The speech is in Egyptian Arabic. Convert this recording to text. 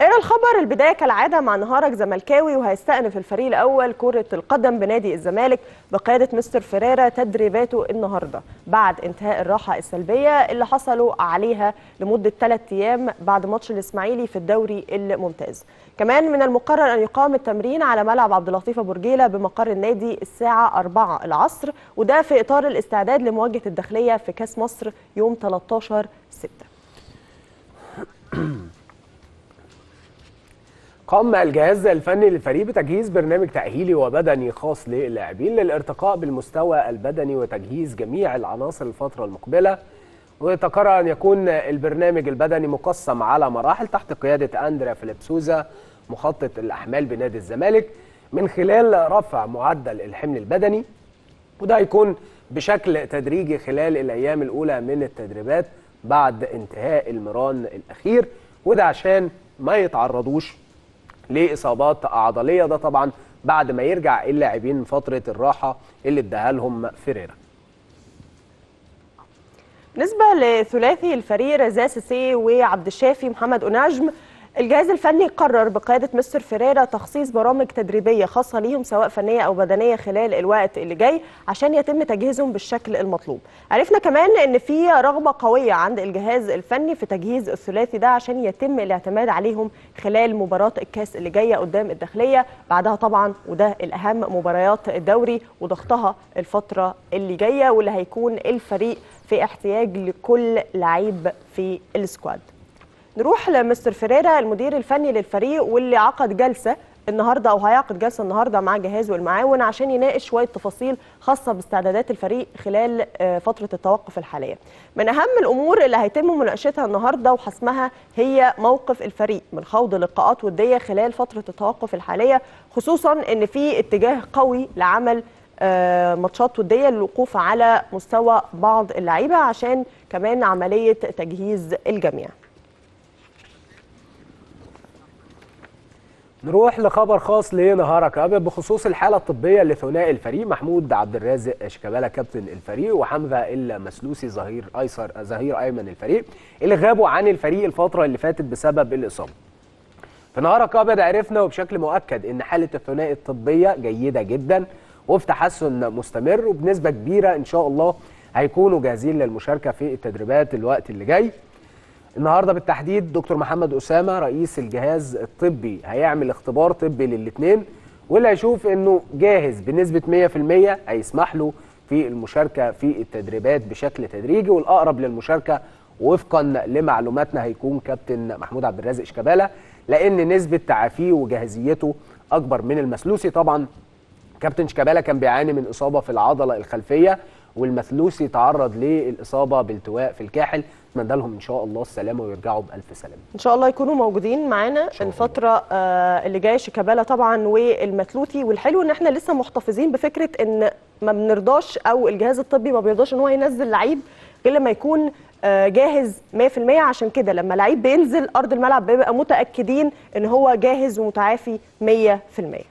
إلى الخبر البداية كالعادة مع نهارك زملكاوي وهيستأنف الفريق الأول كرة القدم بنادي الزمالك بقيادة مستر فيريرا تدريباته النهاردة بعد انتهاء الراحة السلبية اللي حصلوا عليها لمدة ثلاث أيام بعد ماتش الإسماعيلي في الدوري الممتاز كمان من المقرر أن يقام التمرين على ملعب عبد اللطيف أبو رجيلة بمقر النادي الساعة 4 العصر وده في إطار الاستعداد لمواجهة الداخلية في كأس مصر يوم 13 6 قام الجهاز الفني للفريق بتجهيز برنامج تأهيلي وبدني خاص للاعبين للارتقاء بالمستوى البدني وتجهيز جميع العناصر الفترة المقبلة ويتقرر أن يكون البرنامج البدني مقسم على مراحل تحت قيادة أندريا فيليبسوزا مخطط الأحمال بنادي الزمالك من خلال رفع معدل الحمل البدني وده هيكون بشكل تدريجي خلال الأيام الأولى من التدريبات بعد انتهاء المران الأخير وده عشان ما يتعرضوش لاصابات عضليه ده طبعا بعد ما يرجع اللاعبين من فتره الراحه اللي اداها لهم فيريرا بالنسبه لثلاثي الفريق رزا سيسي وعبد الشافي محمد أناجم الجهاز الفني قرر بقيادة مستر فيريرا تخصيص برامج تدريبية خاصة ليهم سواء فنية أو بدنية خلال الوقت اللي جاي عشان يتم تجهيزهم بالشكل المطلوب عرفنا كمان أن في رغبة قوية عند الجهاز الفني في تجهيز الثلاثي ده عشان يتم الاعتماد عليهم خلال مباراة الكاس اللي جاية قدام الداخلية بعدها طبعا وده الأهم مباريات الدوري وضغطها الفترة اللي جاية واللي هيكون الفريق في احتياج لكل لعيب في السكواد نروح لمستر فيريرا المدير الفني للفريق واللي عقد جلسه النهارده او هيعقد جلسه النهارده مع جهازه المعاون عشان يناقش شويه تفاصيل خاصه باستعدادات الفريق خلال فتره التوقف الحاليه. من اهم الامور اللي هيتم مناقشتها النهارده وحسمها هي موقف الفريق من خوض لقاءات وديه خلال فتره التوقف الحاليه خصوصا ان في اتجاه قوي لعمل ماتشات وديه للوقوف على مستوى بعض اللعيبه عشان كمان عمليه تجهيز الجميع. نروح لخبر خاص لنهارك ابيض بخصوص الحاله الطبيه لثنائي الفريق محمود عبد الرازق شيكابالا كابتن الفريق وحمزه المسلوسي ظهير ايسر ظهير ايمن الفريق اللي غابوا عن الفريق الفتره اللي فاتت بسبب الاصابه. في نهارك ابيض عرفنا وبشكل مؤكد ان حاله الثنائي الطبيه جيده جدا وفي تحسن مستمر وبنسبه كبيره ان شاء الله هيكونوا جاهزين للمشاركه في التدريبات الوقت اللي جاي. النهارده بالتحديد دكتور محمد اسامه رئيس الجهاز الطبي هيعمل اختبار طبي للاثنين واللي هيشوف انه جاهز بنسبه 100% هيسمح له في المشاركه في التدريبات بشكل تدريجي والاقرب للمشاركه وفقا لمعلوماتنا هيكون كابتن محمود عبد الرازق شيكابالا لان نسبه تعافيه وجاهزيته اكبر من المسلوسي طبعا كابتن شيكابالا كان بيعاني من اصابه في العضله الخلفيه والمثلوسي تعرض للاصابه بالتواء في الكاحل نتمنى لهم ان شاء الله السلامه ويرجعوا بالف سلامه ان شاء الله يكونوا موجودين معانا الفتره آه اللي جايه شيكابالا طبعا والمثلوتي والحلو ان احنا لسه محتفظين بفكره ان ما بنرضاش او الجهاز الطبي ما بيرضاش ان هو ينزل لعيب غير لما يكون آه جاهز 100% عشان كده لما لعيب بينزل ارض الملعب بيبقى متاكدين ان هو جاهز ومتعافي 100%